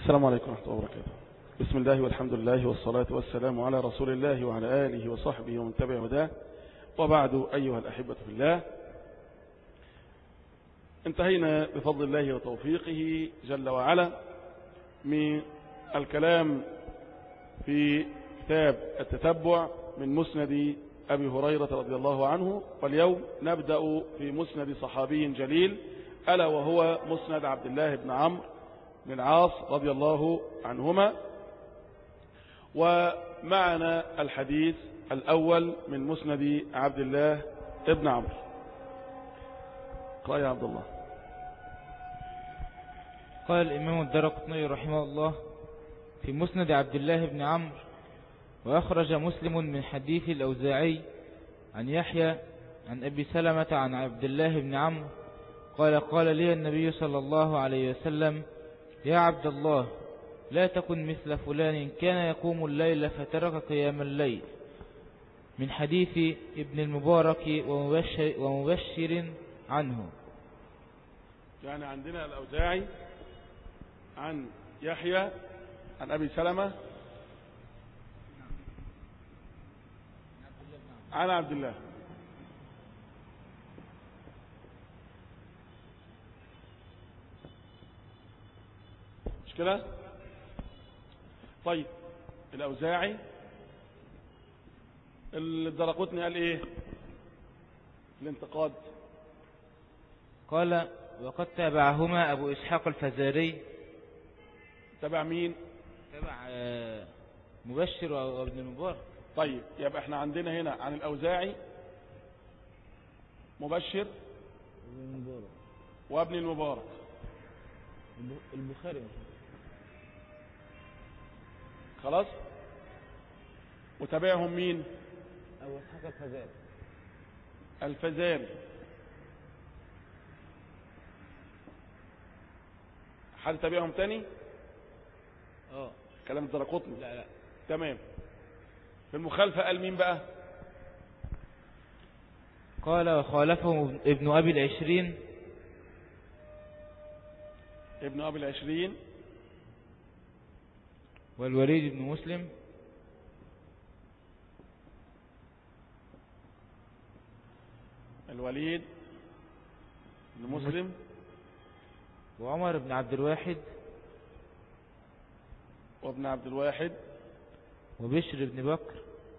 السلام عليكم ورحمة الله وبركاته بسم الله والحمد لله والصلاة والسلام على رسول الله وعلى آله وصحبه ومن تبع هداه وبعد أيها الأحبة في الله انتهينا بفضل الله وتوفيقه جل وعلا من الكلام في كتاب التتبع من مسند أبي هريرة رضي الله عنه واليوم نبدأ في مسند صحابي جليل ألا وهو مسند عبد الله بن عمرو بن العاص رضي الله عنهما ومعنا الحديث الأول من مسند عبد الله بن عمرو قال يا عبد الله قال الإمام الدرقطني رحمه الله في مسند عبد الله بن عمرو وأخرج مسلم من حديث الأوزاعي عن يحيى عن أبي سلمة عن عبد الله بن عمرو قال قال لي النبي صلى الله عليه وسلم يا عبد الله لا تكن مثل فلان كان يقوم الليل فترك قيام الليل من حديث ابن المبارك ومبشر, ومبشر عنه يعني عندنا الأوزاعي عن يحيى عن أبي سلمة عن عبد الله مش كده طيب الأوزاعي الدرقوتني قال ايه الانتقاد قال وقد تابعهما أبو إسحاق الفزاري تبع مين تبع آه، مبشر وابن المبارك طيب يبقى احنا عندنا هنا عن الأوزاعي مبشر وابن المبارك البخاري خلاص وتابعهم مين أبو إسحاق الفزاري الفزاري حد تابعهم تاني اه كلام الدرقطني لا لا تمام في المخالفة قال مين بقى قال وخالفه ابن أبي العشرين ابن أبي العشرين والوليد بن مسلم الوليد بن مسلم وعمر بن عبد الواحد وابن عبد الواحد وبشر بن بكر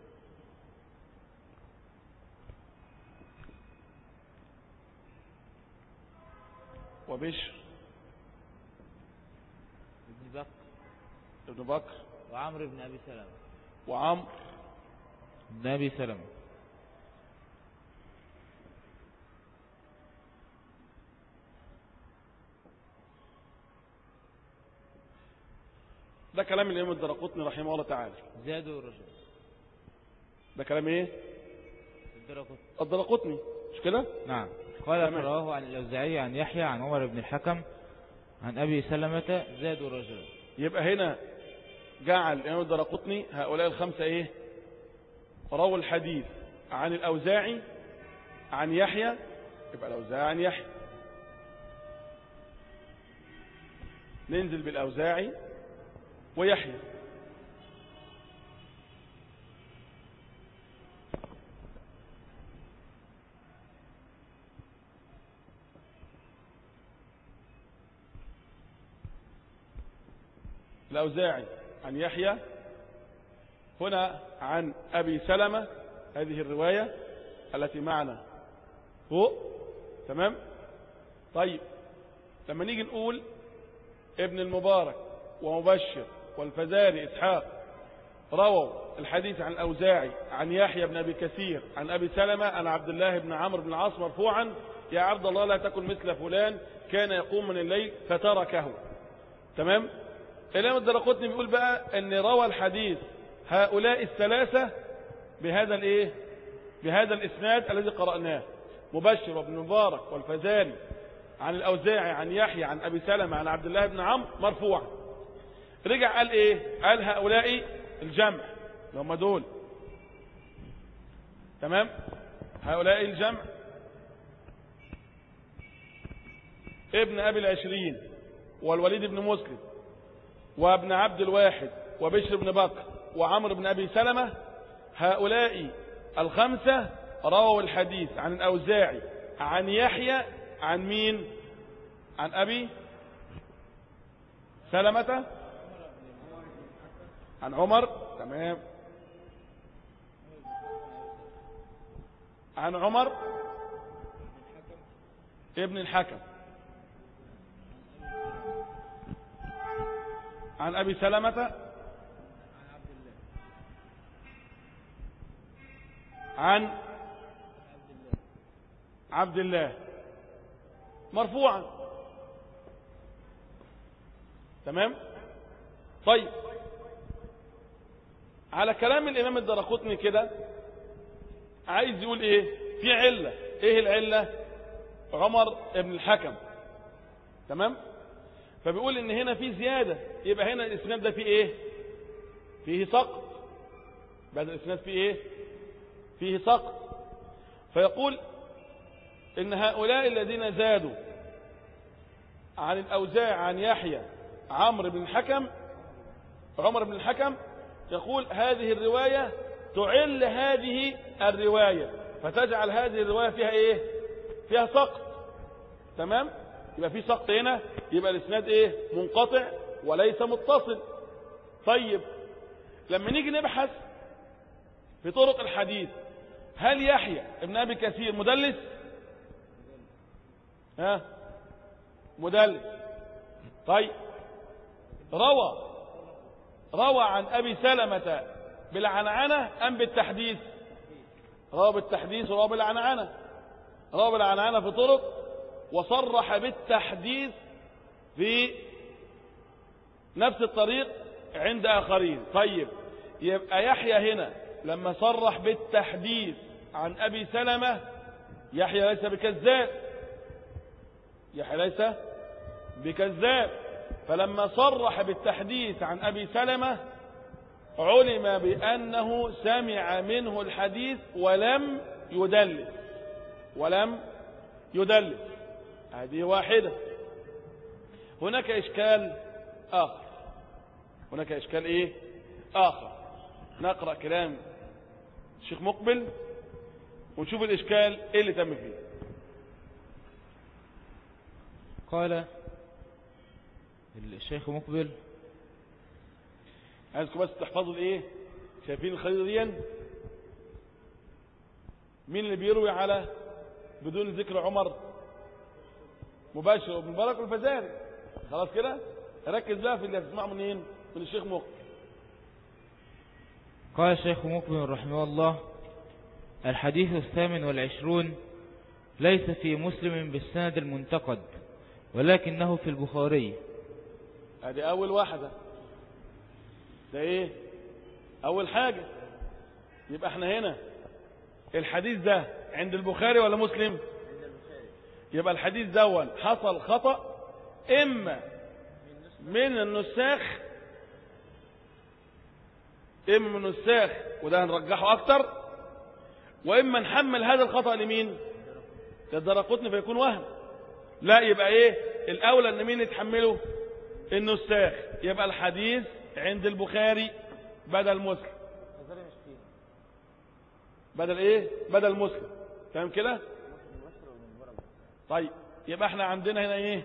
وبشر بن بكر ابن بكر وعمرو بن أبي سلمة وعمرو بن أبي سلمة ده كلام الإمام الدرقطني رحمه الله تعالى زادوا الرجل ده كلام ايه الدرقطني الدرقطني مش كده نعم قال تمام. قرأه عن الأوزاعي عن يحيى عن عمر بن الحكم عن أبي سلمة زادوا الرجل يبقى هنا جعل الإمام الدرقطني هؤلاء الخمسة ايه رووا الحديث عن الأوزاعي عن يحيى يبقى الأوزاعي عن يحيى ننزل بالأوزاعي ويحيى الأوزاعي عن يحيى هنا عن أبي سلمة هذه الرواية التي معنا فوق تمام طيب لما نيجي نقول ابن المبارك ومبشر والفزاري إسحاق رووا الحديث عن الأوزاعي عن يحيى بن أبي كثير عن أبي سلمة عن عبد الله بن عمرو بن العاص مرفوعا يا عبد الله لا تكن مثل فلان كان يقوم من الليل فتركه تمام الإمام الدرقطني بيقول بقى ان روى الحديث هؤلاء الثلاثة بهذا الايه بهذا الاسناد الذي قرأناه مبشر وابن مبارك والفزاري عن الأوزاعي عن يحيى عن أبي سلمة عن عبد الله بن عمرو مرفوعا رجع قال ايه قال هؤلاء الجمع اللي هم دول تمام هؤلاء الجمع ابن أبي العشرين والوليد بن مسلم وابن عبد الواحد وبشر بن بكر وعمر بن أبي سلمة هؤلاء الخمسة رووا الحديث عن الأوزاعي عن يحيى عن مين عن أبي سلمة عن عمر تمام عن عمر ابن الحكم عن أبي سلمة عن عبد الله مرفوعا تمام طيب على كلام الإمام الدرقطني كده عايز يقول إيه في علة إيه العلة عمر ابن الحكم تمام فبيقول إن هنا في زيادة يبقى هنا الإسناد ده فيه إيه فيه سقط بعد الإسناد فيه إيه فيه سقط فيقول إن هؤلاء الذين زادوا عن الأوزاع عن يحيى عمرو بن الحكم عمر بن الحكم يقول هذه الرواية تعل هذه الرواية فتجعل هذه الرواية فيها ايه فيها سقط تمام يبقى في سقط هنا يبقى الاسناد ايه منقطع وليس متصل طيب لما نيجي نبحث في طرق الحديث هل يحيى ابن ابي كثير مدلس ها مدلس طيب روى روى عن أبي سلمة بالعنعنة أم بالتحديث روى بالتحديث وروى بالعنعنة روى بالعنعنة في طرق وصرح بالتحديث في نفس الطريق عند آخرين طيب يبقى يحيى هنا لما صرح بالتحديث عن أبي سلمة يحيى ليس بكذاب يحيى ليس بكذاب فلما صرح بالتحديث عن أبي سلمة علم بأنه سمع منه الحديث ولم يدلس ولم يدلس هذه واحدة هناك إشكال آخر هناك إشكال إيه آخر نقرأ كلام الشيخ مقبل ونشوف الإشكال إيه اللي تم فيه قال الشيخ مقبل عايزكم بس تحفظوا الايه شايفين الخريطه دي مين اللي بيروي على بدون ذكر عمر مباشر وابن مبارك والفزاري خلاص كده ركز بقى في اللي هتسمعه منين من الشيخ مقبل قال الشيخ مقبل رحمه الله الحديث الثامن والعشرون ليس في مسلم بالسند المنتقد ولكنه في البخاري ادي اول واحدة ده ايه اول حاجة يبقى احنا هنا الحديث ده عند البخاري ولا مسلم يبقى الحديث دون حصل خطأ اما من النساخ اما من النساخ وده هنرجحه اكتر واما نحمل هذا الخطأ لمين للدرقطني فيكون وهم لا يبقى ايه الاولى ان مين يتحمله النساخ يبقى الحديث عند البخاري بدل مسلم بدل ايه بدل مسلم تمام كده طيب يبقى احنا عندنا هنا ايه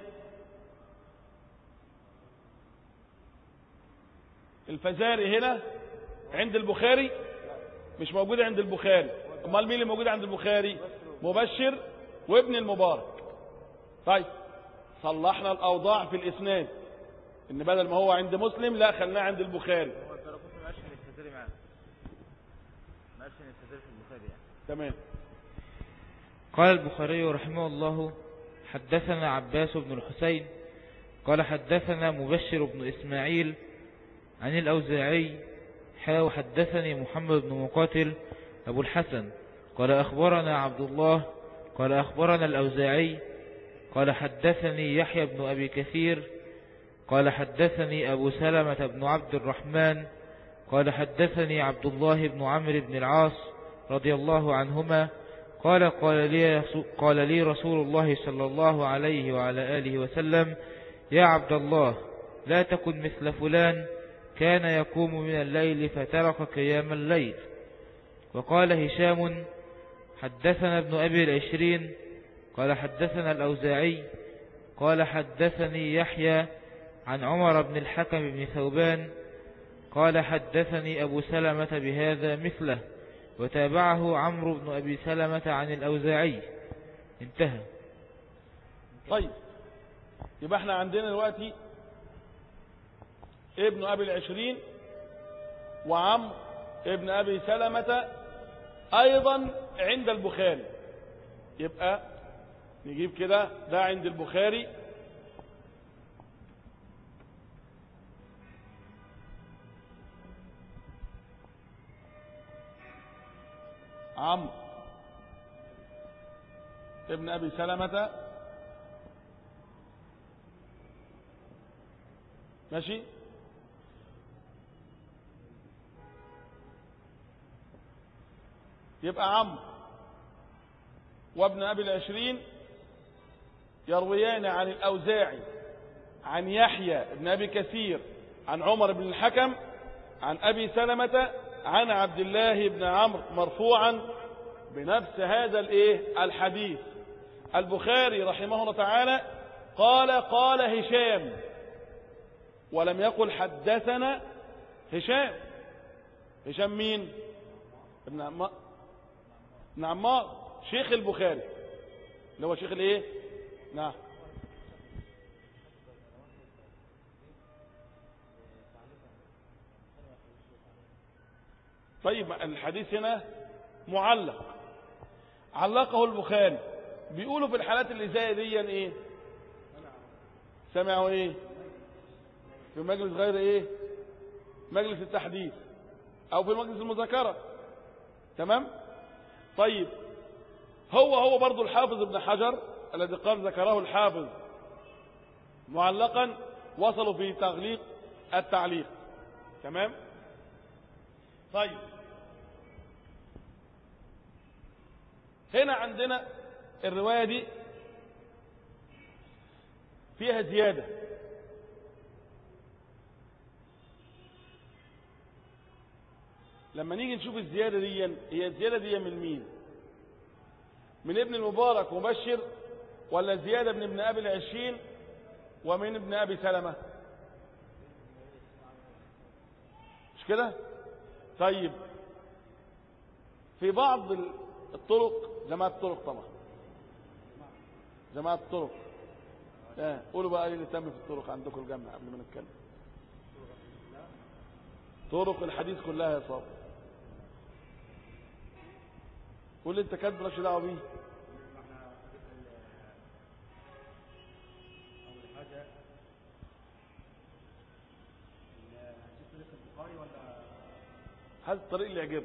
الفزاري هنا عند البخاري مش موجود عند البخاري امال مين اللي موجود عند البخاري مبشر وابن المبارك طيب صلحنا الاوضاع في الاسناد ان بدل ما هو عند مسلم لا خلناه عند البخاري هو الدرقوت ما قالش ان الفزاري معاه ما قالش ان الفزاري في البخاري يعني تمام قال البخاري رحمه الله حدثنا عباس بن الحسين قال حدثنا مبشر بن إسماعيل عن الأوزاعي حا وحدثني محمد بن مقاتل أبو الحسن قال أخبرنا عبد الله قال أخبرنا الأوزاعي قال حدثني يحيى بن أبي كثير قال حدثني أبو سلمة بن عبد الرحمن قال حدثني عبد الله بن عمرو بن العاص رضي الله عنهما قال قال لي, قال لي رسول الله صلى الله عليه وعلى آله وسلم يا عبد الله لا تكن مثل فلان كان يقوم من الليل فترك قيام الليل وقال هشام حدثنا ابن أبي العشرين قال حدثنا الأوزاعي قال حدثني يحيى عن عمر بن الحكم بن ثوبان قال حدثني أبو سلمة بهذا مثله وتابعه عمرو بن أبي سلمة عن الأوزاعي انتهى طيب يبقى احنا عندنا دلوقتي ابن أبي العشرين وعمرو ابن أبي سلمة أيضا عند البخاري يبقى نجيب كده ده عند البخاري عمرو ابن أبي سلمة ماشي يبقى عمرو وابن أبي العشرين يرويان عن الأوزاعي عن يحيى بن أبي كثير عن عمر بن الحكم عن أبي سلمة عن عبد الله بن عمرو مرفوعا بنفس هذا الايه الحديث البخاري رحمه الله تعالى قال قال هشام ولم يقل حدثنا هشام هشام مين ابن عمار ابن عمار شيخ البخاري اللي هو شيخ الايه نعم طيب الحديث هنا معلق علقه البخاري بيقولوا في الحالات اللي زي دي ايه سمعوا ايه في مجلس غير ايه مجلس التحديث او في مجلس المذاكرة تمام طيب هو هو برضو الحافظ ابن حجر الذي قال ذكره الحافظ معلقا وصلوا في تغليق التعليق تمام طيب هنا عندنا الرواية دي فيها زيادة لما نيجي نشوف الزيادة دي هي الزيادة دي من مين من ابن المبارك مبشر ولا زيادة من ابن أبي العشرين ومن ابن أبي سلمة مش كده طيب في بعض الطرق جماعة الطرق طبعا جماعة الطرق اه قولوا بقى ايه اللي تم في الطرق عندكم الجامعة قبل ما نتكلم طرق الحديث كلها يا صاحبي قول لي انت كاتب مالكش دعوه بيه هذا الطريق اللي يعجبك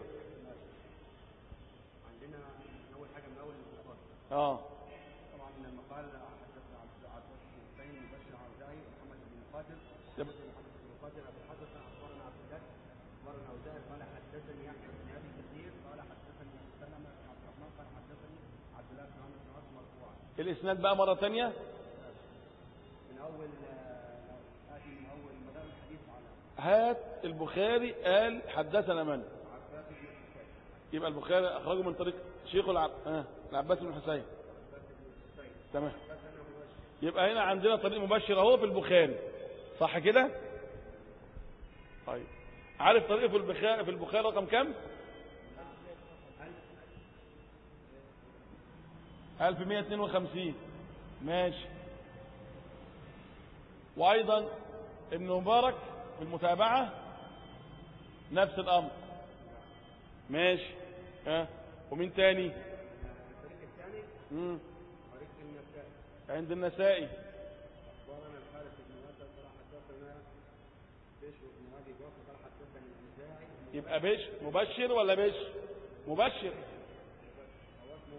عندنا اول حاجه من اول البخاري اه طبعا لما قال حدثنا عبد عبد الحسين مبشر عوزاعي محمد بن مقاتل يب. محمد بن مقاتل ابو الحسن اخبرنا عبد الله اخبرنا عوزاعي قال حدثني يحيى بن ابي كثير قال حدثني ابو سلمه بن عبد الرحمن قال حدثني عبد الله بن عمرو بن العاص مرفوعا الاسناد بقى مرة تانية من اول آه، اتي من اول مدار الحديث على هات البخاري قال حدثنا من عباس بن حسين يبقى البخاري اخرجه من طريق شيخه العب... آه. العباس بن حسين تمام يبقى هنا عندنا طريق مبشر اهو في البخاري صح كده طيب عارف طريق في البخاري في البخاري رقم كام 1152 ماشي وايضا ابن مبارك في المتابعة نفس الامر ماشي ها ومين تاني الطريق الثاني مم. طريق النسائي عند النسائي اخبرنا الحارث بن اسد قال حدثنا بشر بن ابي بكر قال حدثني النسائي يبقى بش مبشر ولا بش مبشر هو اسمه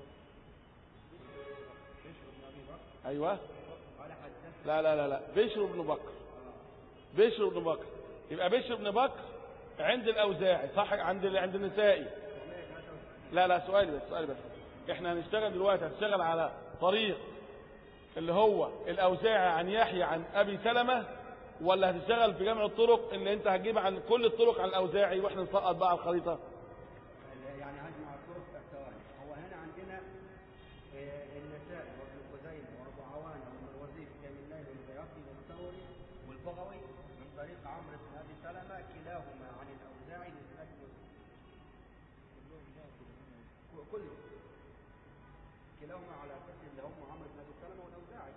بشر بن ابي بكر ايوه قال حدثني لا لا لا لا بشر بن بكر بشر بن بكر يبقى بشر بن بكر عند الاوزاعي صح عند عند النسائي لا لا سؤالي بس سؤالي بس احنا هنشتغل دلوقتي هنشتغل على طريق اللي هو الاوزاعي عن يحيى عن ابي سلمة ولا هتشتغل في جمع الطرق ان انت هتجيب عن كل الطرق عن الاوزاعي واحنا نسقط بقى على الخريطه يعني هجمع الطرق الثواني هو هنا عندنا آه، النسائي وابن خزيمة وابو عوانة والمروزي في كامل الليل والبياقي والثوري والبغوي من طريق عمرو بن ابي سلمة كلاهما عن الاوزاعي باسناد مسلم كله كلاهما على اساس اللي هم عمرو بن ابي سلمة والاوزاعي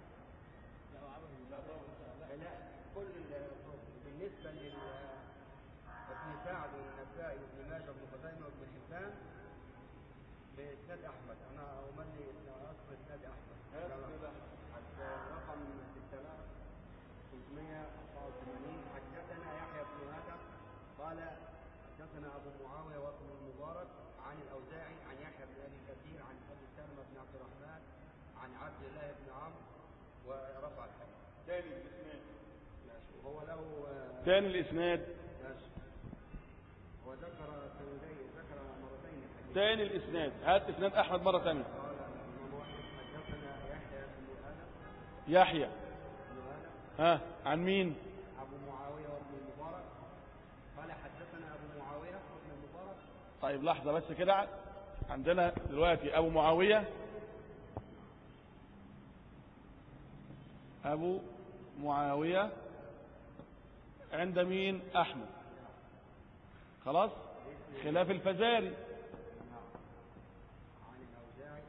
لا كل ال- بالنسبة لل ابن سعد والنسائي وابن ماجه وابن خزيمة وابن حبان بإسناد أحمد أنا أملي إن أصل إسناد أحمد حتى رقم 6584 حدثنا يحيى بن آدم قال حدثنا أبو معاوية وابن المبارك عن الأوزاعي عن يحيى بن أبي كثير عن أبي سلمة بن عبد الرحمن عن عبد الله بن عمرو ورفع الحديث تاني الاسناد وهو له آه، تاني الاسناد ماشي وذكر سندي ذكر مرتين الحديث تاني الاسناد هات اسناد احمد مره ثانيه قال الإمام أحمد حدثنا يحيى بن آدم يحيى بن آدم ها عن مين أبو معاوية وابن المبارك قال حدثنا أبو معاوية وابن المبارك طيب لحظه بس كده عندنا دلوقتي ابو معاويه ابو معاويه عند مين احمد خلاص خلاف الفزاري عن الأوزاعي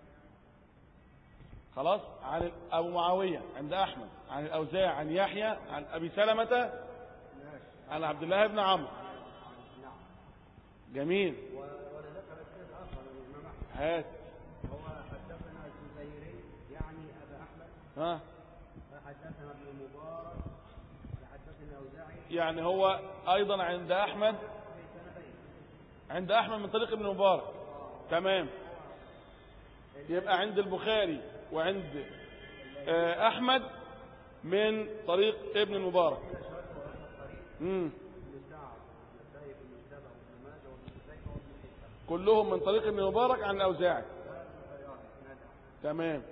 خلاص عن ابو معاويه عند احمد عن الاوزاعي عن يحيى عن ابي سلمه ماشي عن عبد الله بن عمرو نعم جميل و- وذكر اسناد آخر للإمام أحمد هات هو حدثنا الزبيري يعني أبا أحمد ها حدثنا ابن المبارك حدثنا الأوزاعي يعني هو ايضا عند احمد في سنتين عند احمد من طريق ابن مبارك تمام يبقى عند البخاري وعند آه، احمد من طريق ابن المبارك امم ابن سعد والنسائي بن سبع وابن ماجه وابن خزيمة وابن حبان كلهم من طريق ابن مبارك عن الاوزاعي ثلاث خيارات اسناد أحمد. تمام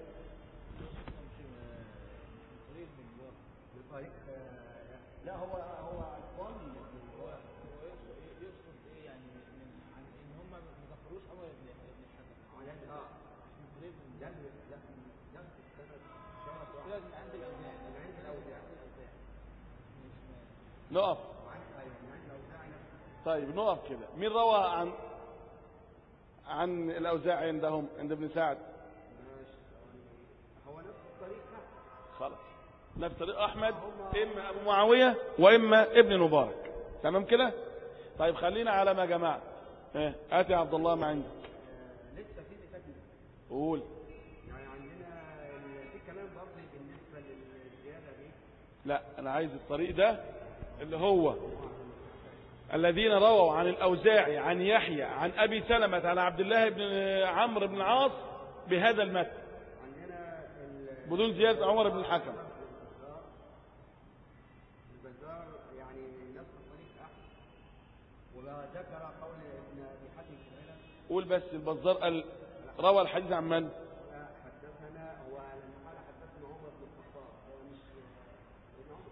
من طريق آه، لا هو هو الظن هو يقصد ايه يعني من عن ان هم ما ذكروش عمر بن بن الحكم عن اه جنب جنب جنب السند شرط واحد كده من عند الاوزاعي من عند الاوزاعي نقف وعن ايوه من عند الاوزاعي نفسه طيب نقف كده مين روى عن عن الاوزاعي عندهم عند ابن سعد ماشي هو نفس الطريق نفسه خلاص نفس طريق احمد اما ابو معاويه واما ابن مبارك تمام كده طيب خلينا على ما جمعت ايه هات يا عبد الله ما عندك آه، لسه في لساتنا قول يعني عندنا ال- في كلام برضه بالنسبه للزياده دي لا انا عايز الطريق ده اللي هو الذين رووا عن الاوزاعي عن يحيى عن ابي سلمة عن عبد الله بن عمرو بن العاص بهذا المتن عندنا ال- بدون زيادة عمر بن الحكم البزار البزار يعني نفس الطريق احمد وذكر قول ابن ابي حاتم في العلل قول بس البزار قال روى الحديث عن من آه، حدثنا هو لما قال حدثنا عمر بن الخطاب هو مش ابن عمر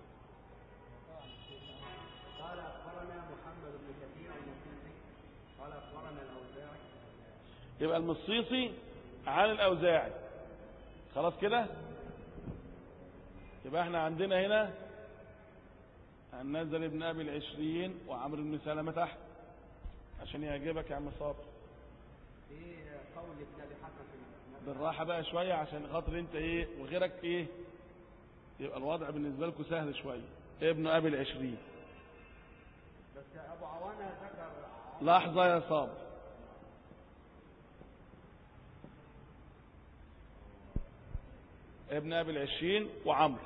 قال اخبرنا محمد بن كثير المصيصي قال اخبرنا الاوزاعي يبقى المصيصي عن الاوزاعي خلاص كده يبقى احنا عندنا هنا عن نزل بن ابي العشرين وعمرو بن سلمة تحت عشان يعجبك يا عم صابر في قول ابن ابي حاتم في المسند بالراحة بقى شوية عشان خاطر انت ايه وغيرك ايه يبقى الوضع بالنسبة لكم سهل شوية ابن ابي العشرين بس ابو عوانه ذكر لحظة يا صابر ابن ابي العشرين وعمرو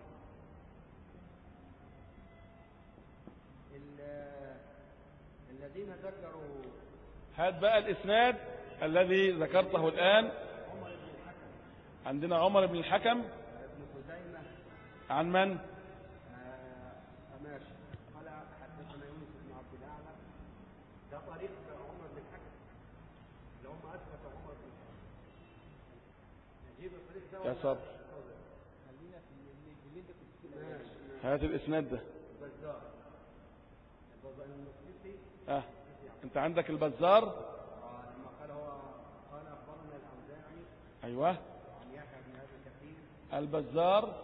ال- الذين ذكروا هات بقى الاسناد الذي ذكرته الان عمر بن الحكم عندنا عمر بن الحكم ابن خزيمه عن من آه، ماشي قال حدثنا يونس بن عبد الاعلى ده طريق عمر بن الحكم اللي هم اثبت عمر بن الحكم نجيب الطريق ده يا ولا- صبر خلينا في اللي, في اللي انت كنت بتقول ماشي ماشي هات الاسناد ده البزار المسلسي اه انت عندك البزار آه، لما قال هو قال اخبرنا الاوزاعي ايوه عن يحيى بن ابي كثير البزار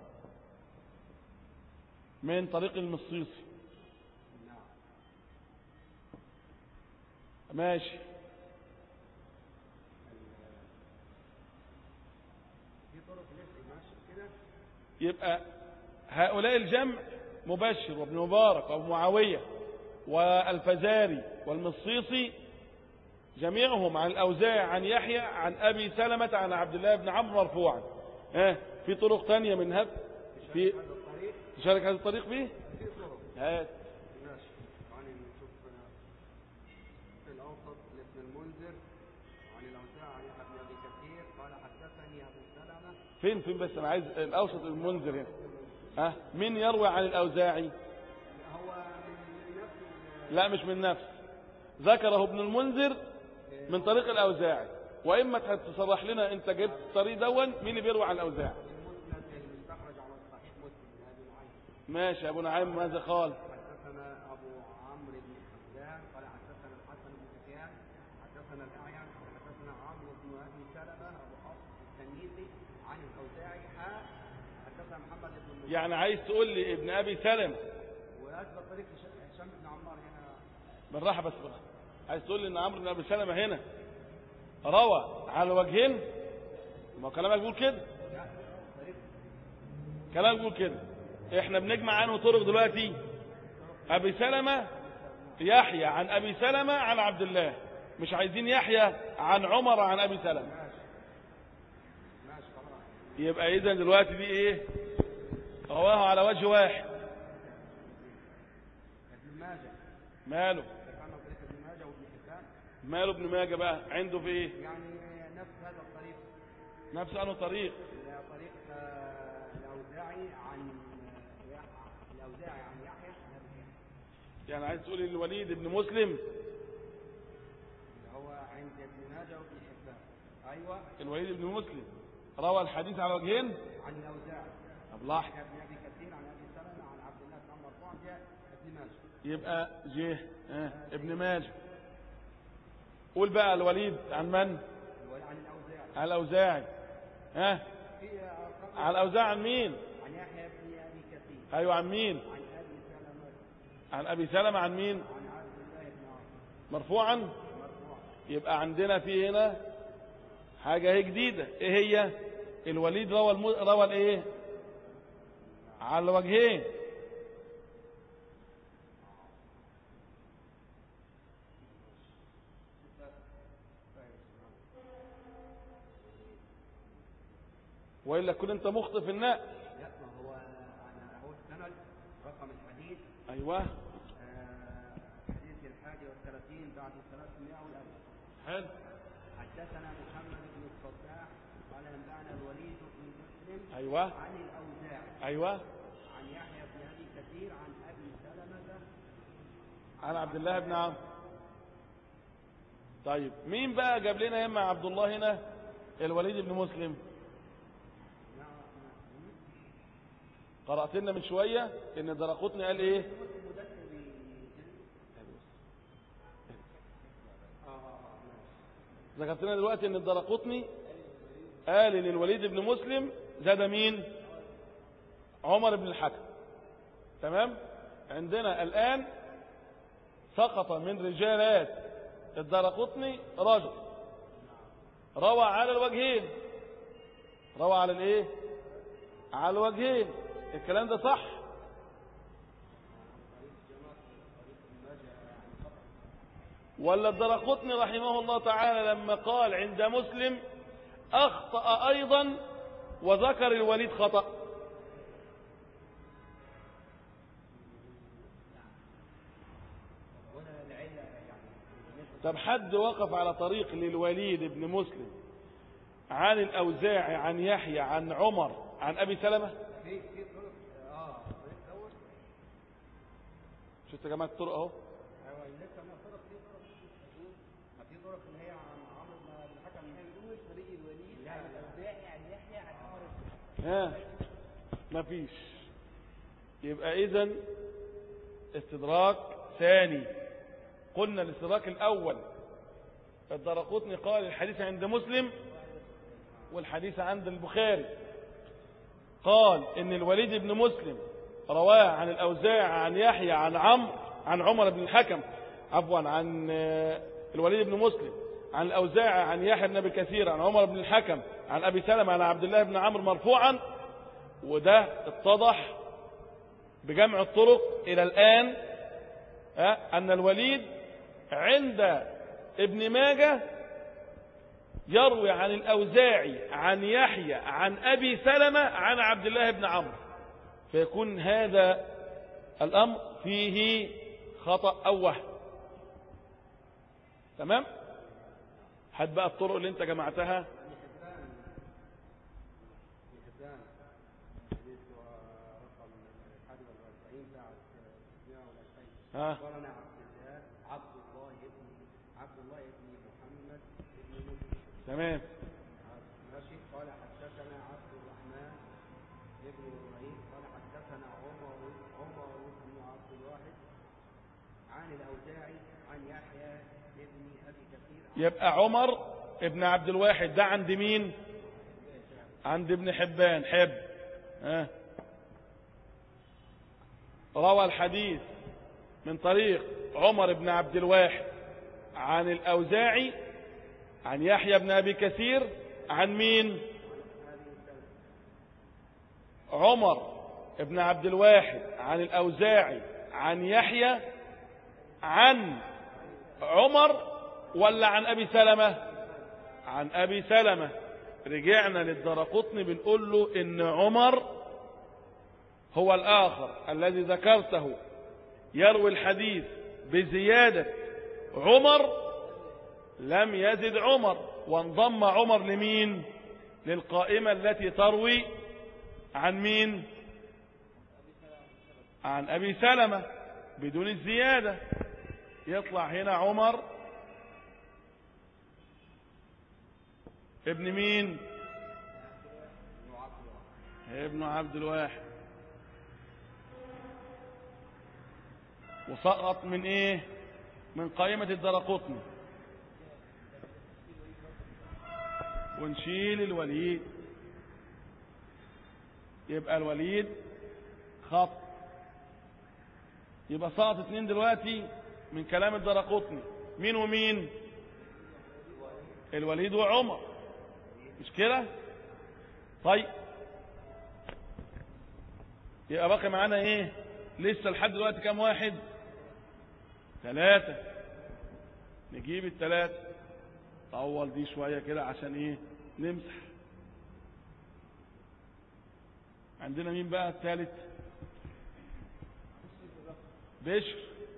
من طريق المصيصي نعم ماشي في طرق لسه ماشي كده يبقى هؤلاء الجمع مبشر وابن مبارك وابو معاوية والفزاري والمصيصي جميعهم عن الأوزاع عن يحيى عن أبي سلمة عن عبد الله بن عمرو مرفوعا ها في طرق تانية من هذا في هذا الطريق تشارك هذا الطريق فيه في طرق هات ماشي يعني نشوف آه، في الاوسط لابن المنذر عن الاوزاع عن يحيى بن ابي كثير قال حدثني ابو سلمه فين فين بس انا عايز الاوسط المنذر هنا ها مين يروي عن الاوزاعي هو من نفس ال- لا مش من نفس ذكره ابن المنذر من طريق الاوزاعي واما تصرح لنا انت جبت الطريق دون مين اللي بيروي عن الاوزاعي المسند المستخرج على صحيح مسلم من ابي نعيم ماشي يا ابو نعيم ماذا قال حدثنا ابو عمرو بن حمدان قال حدثنا الحسن بن سفيان حدثنا الاعين حدثنا عمرو بن ابي سلمه ابو حفص التنيسي عن الاوزاعي حاء حدثنا محمد بن المنذر يعني عايز تقول لي ابن ابي سلم واثبت طريق هشام- هشام بن عمار هنا بالراحه بس بقى عايز تقول لي ان عمرو بن ابي سلمه هنا روى على وجهين ما هو كلامك بيقول كده كلامك بيقول كده احنا بنجمع عنه طرق دلوقتي ابي سلمه يحيى عن ابي سلمه عن عبد الله مش عايزين يحيى عن عمر عن ابي سلمه ماشي خلاص يبقى اذا دلوقتي دي ايه رواه على وجه واحد ابن ماجه ماله ذكرنا طريق ابن ماجه وابن حبان ماله ابن ماجه بقى عنده في ايه يعني نفس هذا الطريق نفس انه طريق طريق آه، الاوزاعي عن آه، يح- الاوزاعي عن يحيى عن أبي يحيى. يعني عايز تقول الوليد بن مسلم اللي هو عند ابن ماجه وابن حبان ايوه الوليد بن مسلم روى الحديث على وجهين عن الاوزاعي طب لاحظ يحيى بن ابي كثير عن ابي سلمه عن عبد الله بن عمر مرفوعا جاء ابن ماجه يبقى جه آه. ابن ماجه قول بقى الوليد عن من وعن الاوزاعي على الاوزاعي ها في آه، على الاوزاعي عن مين عن يحيى بن ابي كثير ايوه عن مين عن ابي سلمه عن ابي سلمة عن مين عن عبد الله بن عمر مرفوعا مرفوعا يبقى عندنا في هنا حاجة هي جديدة ايه هي الوليد روى الم... روى الايه على الوجهين والا كنت انت مخطئ في النقل لا ما هو انا هو السند رقم الحديث ايوه آه، حديث الحادي والثلاثين بعد الثلاثمائة والألف حلو حدثنا محمد بن الصباح قال أنبأنا الوليد بن مسلم ايوه عن الأوزاعي ايوه عن يحيى بن أبي كثير عن أبي سلمة عن عبد الله بن عمرو طيب مين بقى جاب لنا يما عبد الله هنا الوليد بن مسلم نعم قرأت لنا من شوية ان درقطني قال ايه مدثر ذكرت لنا دلوقتي ان الدرقطني قال ان الوليد بن مسلم زاد مين عمر بن الحكم تمام عندنا الآن سقط من رجالات الدرقطني رجل روى على الوجهين روى على الايه على الوجهين الكلام ده صح ولا الدرقطني رحمه الله تعالى لما قال عند مسلم أخطأ أيضا وذكر الوليد خطأ ولا العلة يعني طب حد وقف على طريق للوليد بن مسلم عن الأوزاعي عن يحيى عن عمر عن أبي سلمة في في طرق اه طريق الاول شفت يا جماعة الطرق اهو ايوه لسه ما طرق في طرق ما في طرق اللي هي عن عمرو بن الحكم هي بيقول طريق الوليد عن الاوزاعي عن يحيى عن عمر ها مفيش يبقى اذا استدراك ثاني قلنا الاستدراك الأول الدرقوتني قال الحديث عند مسلم والحديث عند البخاري قال ان الوليد بن مسلم رواه عن الأوزاع عن يحيى عن عمرو عن عمر بن الحكم عفوا عن آه، الوليد بن مسلم عن الأوزاع عن يحيى بن أبي كثير عن عمر بن الحكم عن أبي سلمة عن عبد الله بن عمرو مرفوعا وده اتضح بجمع الطرق إلى الآن آه، أن الوليد عند ابن ماجه يروي عن الأوزاعي عن يحيى عن أبي سلمة عن عبد الله بن عمرو فيكون هذا الأمر فيه خطأ أو وهم تمام هات بقى الطرق اللي انت جمعتها ابن حبان حديث رقم 41 بعد 120 ها أخبرنا عبد الله عبد الله بن عبد الله بن محمد بن مسلم تمام ماشي قال حدثنا عبد الرحمن بن ابراهيم قال حدثنا عمر عمر بن عبد الواحد عن الاوزاعي عن يحيى بن ابي كثير يبقى عمر ابن عبد الواحد ده عند مين عند ابن حبان حب ها روى الحديث من طريق عمر بن عبد الواحد عن الأوزاعي عن يحيى بن أبي كثير عن مين عمر بن عبد الواحد عن الأوزاعي عن يحيى عن عمر ولا عن أبي سلمة عن أبي سلمة رجعنا للدرقطن بنقول له إن عمر هو الآخر الذي ذكرته يروي الحديث بزيادة عمر لم يزد عمر وانضم عمر لمين للقائمة التي تروي عن مين عن أبي سلمة بدون الزيادة يطلع هنا عمر ابن مين ابن عبد الواحد وسقط من ايه من قائمة الدرقطني ونشيل الوليد يبقى الوليد خط يبقى سقط اتنين دلوقتي من كلام الدرقطني مين ومين الوليد وعمر مش كده طيب يبقى باقي معانا ايه لسه لحد دلوقتي كام واحد ثلاثة نجيب الثلاثة طول دي شوية كده عشان ايه نمسح عندنا مين بقى الثالث بشر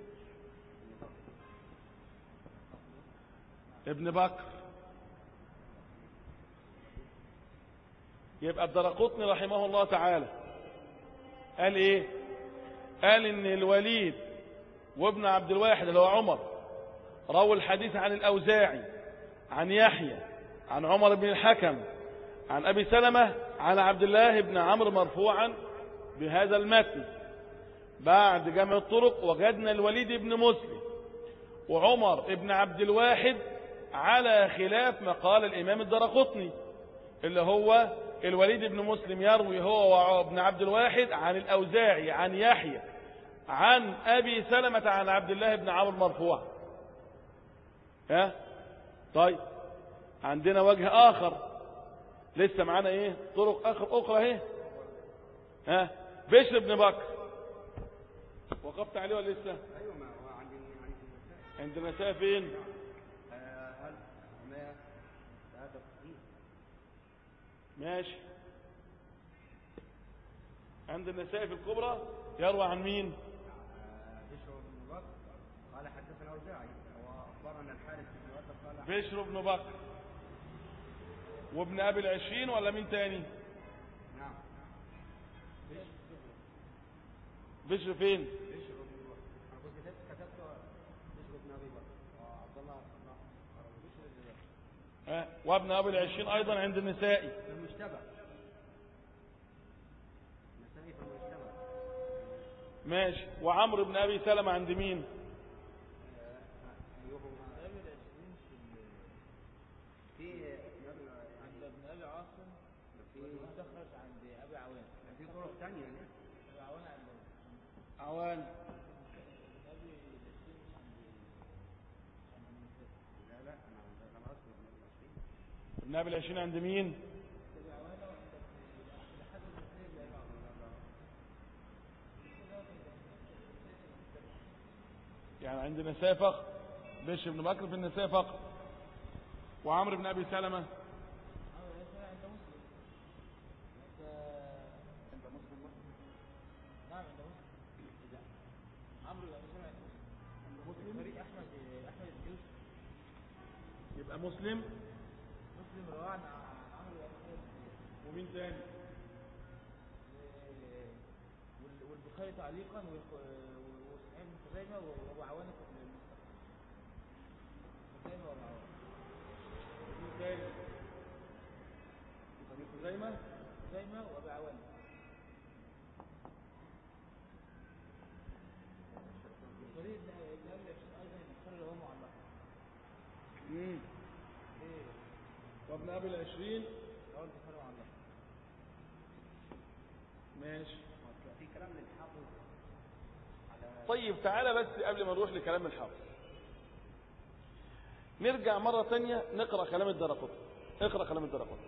ابن بكر يبقى الدرقطني رحمه الله تعالى قال ايه قال ان الوليد وابن عبد الواحد اللي هو عمر روى الحديث عن الاوزاعي عن يحيى عن عمر بن الحكم عن ابي سلمة عن عبد الله بن عمرو مرفوعا بهذا المتن بعد جمع الطرق وجدنا الوليد بن مسلم وعمر بن عبد الواحد على خلاف ما قال الامام الدرقطني اللي هو الوليد بن مسلم يروي هو وابن عبد الواحد عن الأوزاعي عن يحيى عن أبي سلمة عن عبد الله بن عمرو مرفوع ها طيب عندنا وجه آخر لسه معانا ايه طرق آخر أخرى اهي ها بشر بن بكر وقفت عليه ولا لسه ايوه ما هو عند عند النساء عند النساء فين آه، هل ما هذا صحيح ماشي عند النساء في الكبرى يروى عن مين بشر بن بكر قال حدثنا اوزاعي واخبرنا الحارث بن وهب قال بشر بن بكر وابن ابي العشرين ولا مين تاني نعم بشر فين بشر بن بكر انا كنت كتبت كتبت بشر بن ابي بكر وعبد الله بشر بن بكر ها وابن ابي العشرين ايضا عند النسائي في المجتمع نسائي في المجتمع ماشي وعمرو بن ابي سلمة عند مين عوان لا لا انا انا اذكر من المصري ابن ابي العشرين عند مين يعني عند النساء فقط بشر بن بكر في النساء فقط وعمرو بن ابي سلمه انت مسلم برضه؟ نعم عند مسلم عمرو بن سلمة عند مسلم فريق احمد احمد بن يوسف يبقى مسلم مسلم رواه عن عن عمرو بن سلمة ومين تاني وال- والبخاري تعليقا والخ- وصحيح بن خزيمة وابو عوانة في المستقبل خزيمة وابو عوانة مين تاني ابن خزيمه خزيمة وابو عوانة الفريق ابن ابن ابي العشرين ايضا البخاري رواه معلقا مم. ايه وابن ابي العشرين رواه البخاري معلقا ماشي في كلام للحافظ على طيب تعالى بس قبل ما نروح لكلام الحافظ نرجع مرة تانية نقرأ كلام الدرقطي اقرأ كلام الدرقطي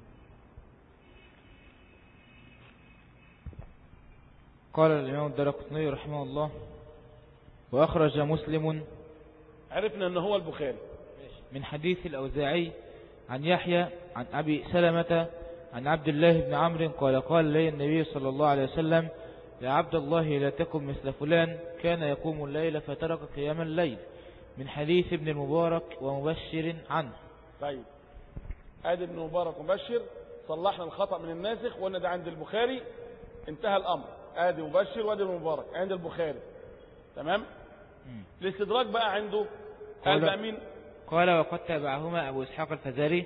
قال الإمام الدرقطني رحمه الله وأخرج مسلم عرفنا ان هو البخاري من حديث الأوزاعي عن يحيى عن أبي سلمة عن عبد الله بن عمرو قال قال لي النبي صلى الله عليه وسلم يا عبد الله لا تكن مثل فلان كان يقوم الليل فترك قيام الليل من حديث ابن المبارك ومبشر عنه طيب ادي ابن مبارك مبشر صلحنا الخطأ من الناسخ وقلنا ده عند البخاري انتهى الامر ادي مبشر وادي ابن مبارك عند البخاري تمام الاستدراك بقى عنده قال قال- بقى مين قال وقد تابعهما أبو إسحاق الفزاري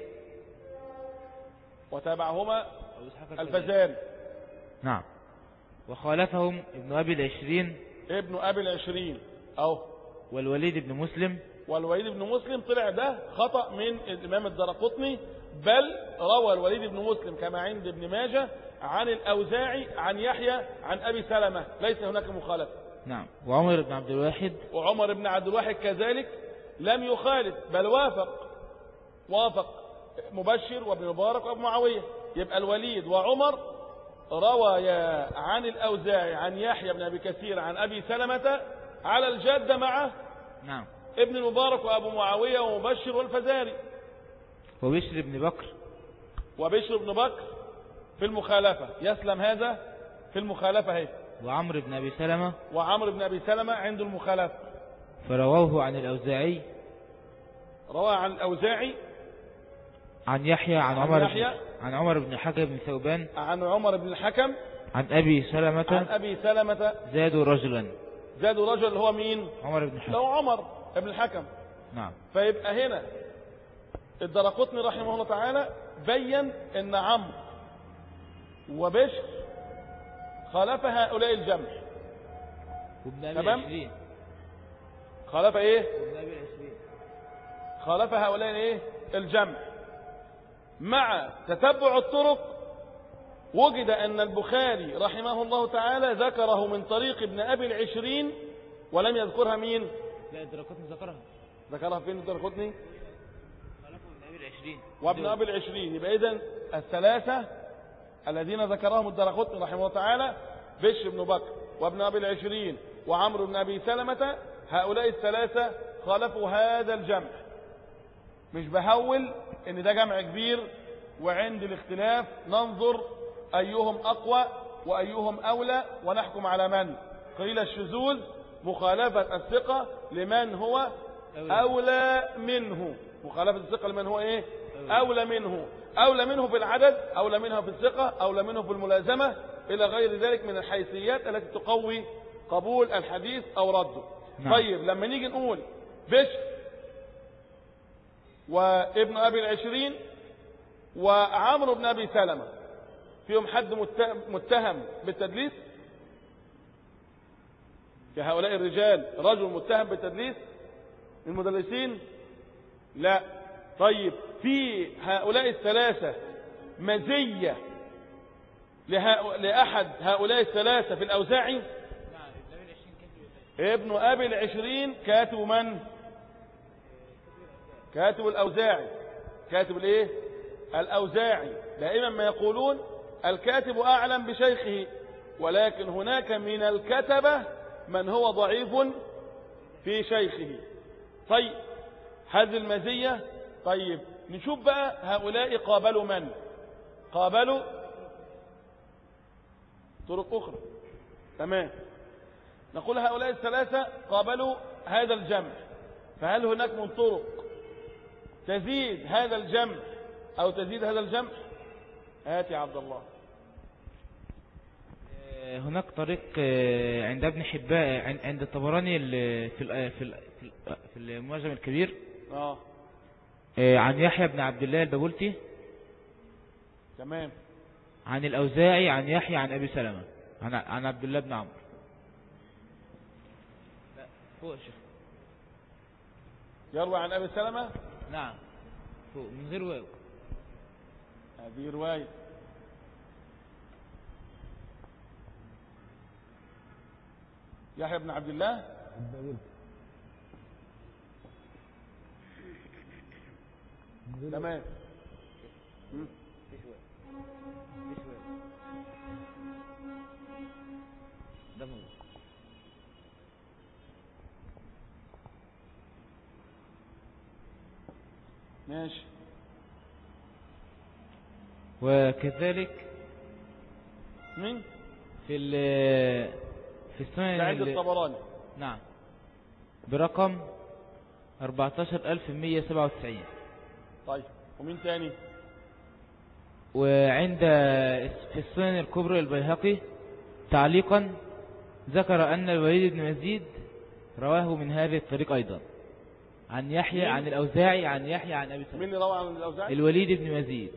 وتابعهما أبو إسحاق الفزاري نعم وخالفهم ابن أبي العشرين ابن ابي العشرين اهو والوليد بن مسلم والوليد بن مسلم طلع ده خطأ من الإمام الدرقطني بل روى الوليد بن مسلم كما عند ابن ماجه عن الأوزاعي عن يحيى عن أبي سلمة ليس هناك مخالفة نعم وعمر بن عبد الواحد وعمر بن عبد الواحد كذلك لم يخالف بل وافق وافق مبشر وابن مبارك وابن معاوية يبقى الوليد وعمر روايا عن الأوزاعي عن يحيى بن أبي كثير عن أبي سلمة على الجادة مع نعم ابن المبارك وأبو معاوية ومبشر والفزاري وبشر بن بكر وبشر بن بكر في المخالفة يسلم هذا في المخالفة هي وعمرو بن أبي سلمة وعمرو بن أبي سلمة عند المخالفة فرووه عن الأوزاعي روى عن الأوزاعي عن يحيى عن عن عمر بن يحيى. عن عمر بن حكم بن ثوبان عن عمر بن الحكم عن أبي عن سلمة أبي سلمة زادوا رجلا زادوا رجل اللي هو مين عمر بن حكم لو عمر بن الحكم نعم فيبقى هنا الدرقطني رحمه الله تعالى بين ان عمرو وبشر خالف هؤلاء الجمع وابن أبي تمام. العشرين خالف ايه وابن أبي العشرين خالف هؤلاء ايه الجمع مع تتبع الطرق وجد ان البخاري رحمه الله تعالى ذكره من طريق ابن ابي العشرين ولم يذكرها مين لا الدرقطني ذكرها ذكرها فين الدرقطني خلفه ابن أبي العشرين وابن أبي العشرين يبقى إذن الثلاثة الذين ذكرهم الدرقطني رحمه الله تعالى بشر بن بكر وابن أبي العشرين وعمرو بن أبي سلمة هؤلاء الثلاثة خالفوا هذا الجمع مش بهول ان ده جمع كبير وعند الاختلاف ننظر أيهم أقوى وأيهم أولى ونحكم على من قيل الشذوذ مخالفة الثقة لمن هو أولى. أولى منه مخالفة الثقة لمن هو إيه أولى منه أولى منه في العدد أولى منه في الثقة أولى منه في الملازمة إلى غير ذلك من الحيثيات التي تقوي قبول الحديث أو رده نعم. طيب لما نيجي نقول بشر وابن أبي العشرين وعمرو بن أبي سلمة فيهم حد مت- متهم بالتدليس في هؤلاء الرجال رجل متهم بالتدليس من المدلسين لا طيب في هؤلاء الثلاثة مزية لها- لأحد هؤلاء الثلاثة في الأوزاعي نعم ابن أبي ابن أبي العشرين كاتب من كاتب الأوزاعي كاتب الايه الأوزاعي دائما ما يقولون الكاتب أعلم بشيخه ولكن هناك من الكتبة من هو ضعيف في شيخه طيب هذه المزية طيب نشوف بقى هؤلاء قابلوا من قابلوا طرق أخرى تمام نقول هؤلاء الثلاثة قابلوا هذا الجمع فهل هناك من طرق تزيد هذا الجمع أو تزيد هذا الجمع هات يا عبد الله آه، هناك طريق آه، عند ابن حباء عن- عند الطبراني ال- في ال- في ال- في ال- في المعجم الكبير اه آه، عن يحيى بن عبد الله البابلتي تمام عن الأوزاعي عن يحيى عن أبي سلمة عن عن عبد الله بن عمرو لا فوق يا شيخ يروى عن أبي سلمة نعم فوق من غير واو هذه رواية يحيى بن عبد الله تمام مم. ده موجود ماشي وكذلك مين في ال في السنن ده عند ال- الطبراني نعم برقم 14197 طيب ومين تاني وعند في السنن الكبرى البيهقي تعليقا ذكر أن الوليد بن مزيد رواه من هذه الطريق أيضا عن يحيى مين؟ عن الأوزاعي عن يحيى عن أبي مين سلمة اللي روى عن الأوزاعي الوليد بن مزيد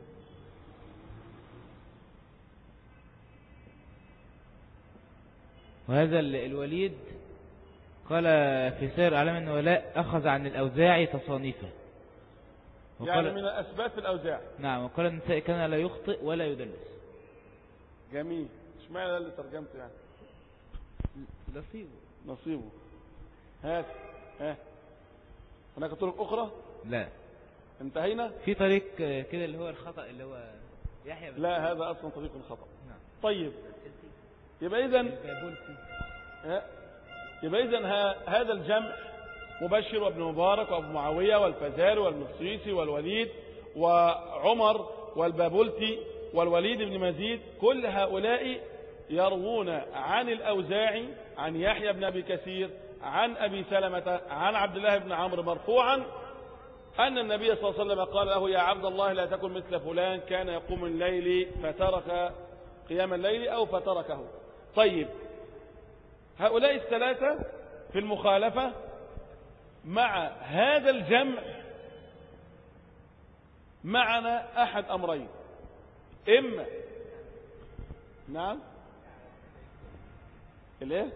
وهذا ال- الوليد قال في سير أعلام النولاء أخذ عن الأوزاعي تصانيفه يعني من الأسباب في الأوزاعي نعم وقال النسائي كان لا يخطئ ولا يدلس جميل اشمعنى ده اللي ترجمته يعني نصيبه نصيبه هات ها هناك طرق أخرى لا انتهينا في طريق آه، كده اللي هو الخطأ اللي هو يحيى بن لا هذا أصلا طريق خطأ نعم طيب يبقى إذن البابلسي. ها؟ يبقى إذن ها- هذا الجمع مبشر وابن مبارك وابو معاوية والفزاري والمصيصي والوليد وعمر والبابلتي والوليد بن مزيد كل هؤلاء يروون عن الأوزاعي عن يحيى بن أبي كثير عن أبي سلمة عن عبد الله بن عمرو مرفوعا أن النبي صلى الله عليه وسلم قال له يا عبد الله لا تكن مثل فلان كان يقوم الليل فترك قيام الليل أو فتركه طيب هؤلاء الثلاثة في المخالفة مع هذا الجمع معنا أحد أمرين إما نعم الايه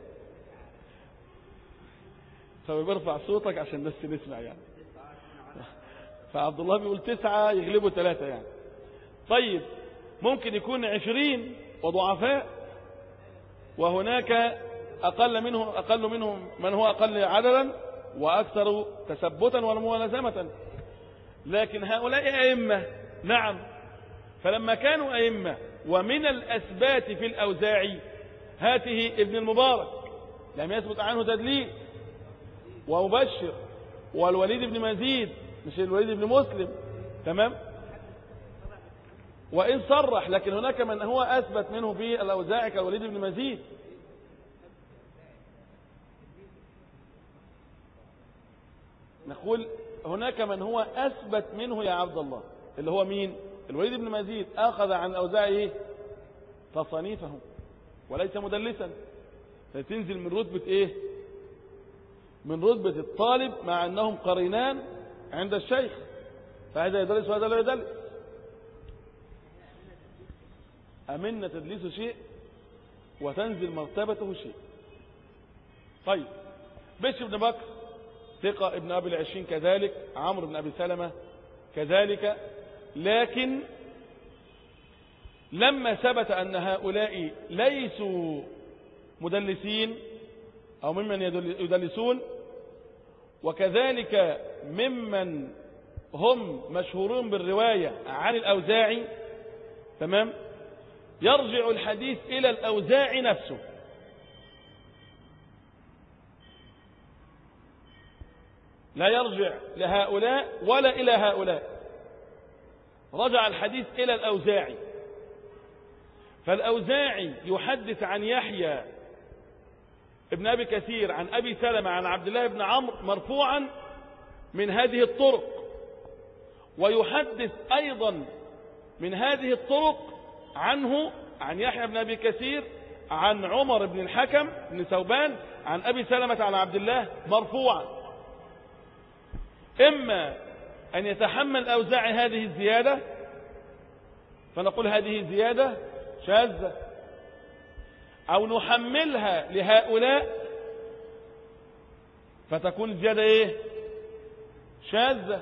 طب برفع صوتك عشان بس نسمع يعني فعبد الله بيقول تسعة يغلبوا ثلاثة يعني طيب ممكن يكون عشرين وضعفاء وهناك أقل منهم أقل منهم من هو أقل عددا وأكثر تثبتا وملازمة لكن هؤلاء أئمة نعم فلما كانوا أئمة ومن الأثبات في الأوزاعي هاته ابن المبارك لم يثبت عنه تدليس ومبشر والوليد بن مزيد مش الوليد بن مسلم تمام وإن صرح لكن هناك من هو أثبت منه في الأوزاعي كالوليد بن مزيد نقول هناك من هو أثبت منه يا عبد الله اللي هو مين الوليد بن مزيد أخذ عن الأوزاعي إيه؟ تصانيفه وليس مدلسا فتنزل من رتبة إيه من رتبة الطالب مع أنهم قرينان عند الشيخ فهذا يدلس وهذا لا يدلس أمن تدليس شيء وتنزل مرتبته شيء طيب بشر بن بكر ثقة ابن أبي العشرين كذلك عمرو بن أبي سلمة كذلك لكن لما ثبت أن هؤلاء ليسوا مدلسين أو ممن يدل- يدلسون وكذلك ممن هم مشهورون بالرواية عن الأوزاعي تمام يرجع الحديث إلى الأوزاعي نفسه لا يرجع لهؤلاء ولا إلى هؤلاء رجع الحديث إلى الأوزاعي فالأوزاعي يحدث عن يحيى ابن أبي كثير عن أبي سلمة عن عبد الله بن عمرو مرفوعا من هذه الطرق ويحدث أيضا من هذه الطرق عنه عن يحيى بن أبي كثير عن عمر بن الحكم بن ثوبان عن أبي سلمة عن عبد الله مرفوعا إما أن يتحمل أوزاعي هذه الزيادة فنقول هذه زيادة شاذة أو نحملها لهؤلاء فتكون الزيادة إيه شاذة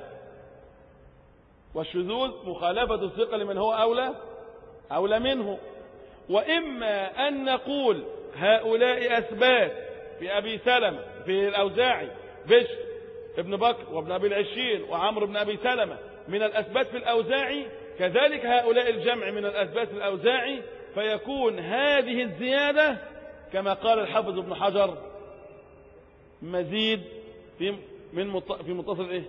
والشذوذ مخالفة الثقة لمن هو أولى أولى منه وإما أن نقول هؤلاء أثبات في أبي سلمة في الأوزاعي بشر ابن بكر وابن أبي العشين وعمرو بن أبي سلمة من الأثبات في الأوزاعي كذلك هؤلاء الجمع من الأثبات في الأوزاعي فيكون هذه الزيادة كما قال الحافظ ابن حجر مزيد في من مط... في متصل ايه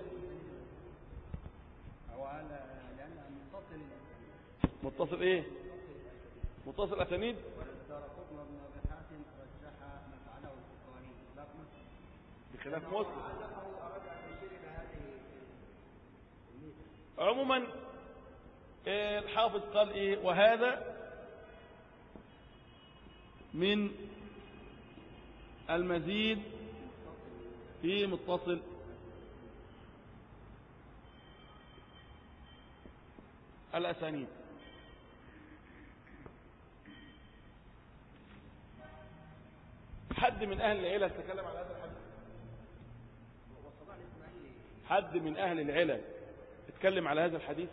هو هذا لأن متصل متصل ايه متصل اسانيد والدار قطن بن أبي حاتم رجح ما فعله البخاري لكن بخلاف مسلم أنه أراد أن يشير إلى هذه الميزة عموما آه، الحافظ قال ايه وهذا من المزيد في متصل الأسانيد حد من أهل العلل تكلم على هذا الحديث حد من أهل العلل اتكلم على هذا الحديث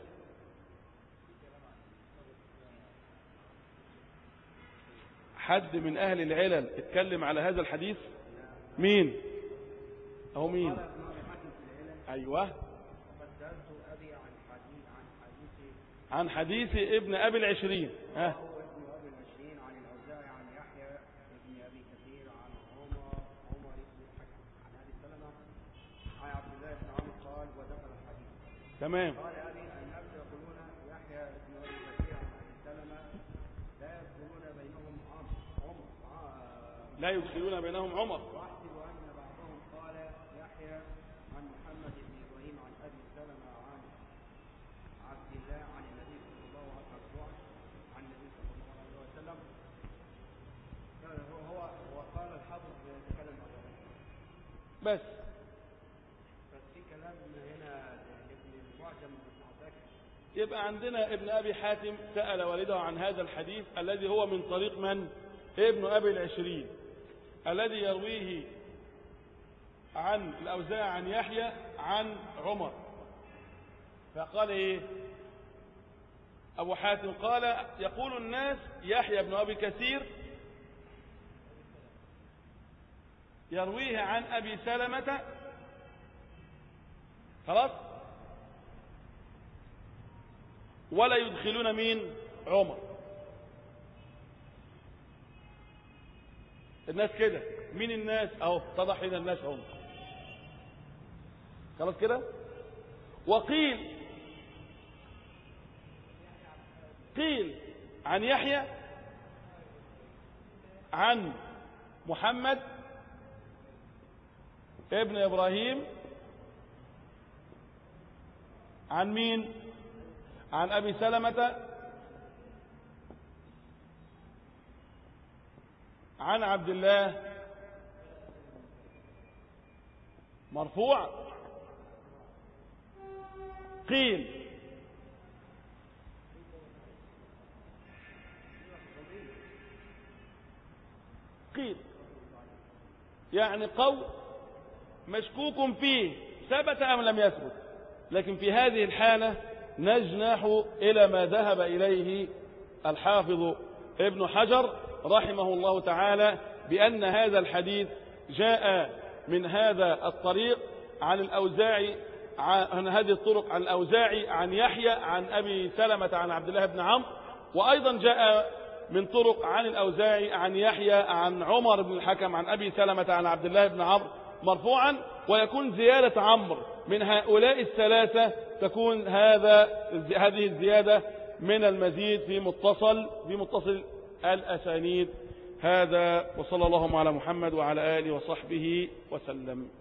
حد من أهل العلل اتكلم على هذا الحديث مين أو مين ابن أبي حاتم في العلل أيوة وقد سألت أبي عن حديث عن حديث عن حديث ابن أبي العشرين ها هو ابن أبي العشرين عن الأوزاعي عن يحيى ابن أبي كثير عن عمر عمر بن الحكم عن أبي سلمة عن عبد الله بن عمرو قال ودخل الحديث تمام قال أبي الناس يقولون يحيى ابن أبي كثير عن أبي سلمة لا يذكرون بينهم عمر عمر آه، لا يدخلون بينهم عمر واحسب أن بعضهم قال يحيى عن محمد بن إبراهيم عن أبي سلمة عن عبد الله عن النبي صلى الله عليه وسلم عن النبي صلى الله عليه وسلم هو هو هو قال الحافظ يتكلم عن ذلك بس بس في كلام هنا لابن المعجم بن عساكر يبقى عندنا ابن أبي حاتم سأل والده عن هذا الحديث الذي هو من طريق من ابن أبي العشرين الذي يرويه عن الأوزاع عن يحيى عن عمر فقال إيه أبو حاتم قال يقول الناس يحيى بن أبي كثير يرويه عن أبي سلمة خلاص ولا يدخلون مين عمر الناس كده مين الناس اهو اتضح هنا الناس هم خلاص كده وقيل قيل عن يحيى عن محمد ابن ابراهيم عن مين عن ابي سلمة عن عبد الله مرفوع قيل قيل يعني قول مشكوك فيه ثبت أم لم يثبت لكن في هذه الحالة نجنح إلى ما ذهب إليه الحافظ ابن حجر رحمه الله تعالى بأن هذا الحديث جاء من هذا الطريق عن الأوزاعي عن هذه الطرق عن الأوزاعي عن يحيى عن أبي سلمة عن عبد الله بن عمرو وأيضا جاء من طرق عن الأوزاعي عن يحيى عن عمر بن الحكم عن أبي سلمة عن عبد الله بن عمرو مرفوعا ويكون زيادة عمرو من هؤلاء الثلاثة تكون هذا هذه الزيادة من المزيد في متصل في متصل الأسانيد هذا وصلى الله على محمد وعلى آله وصحبه وسلم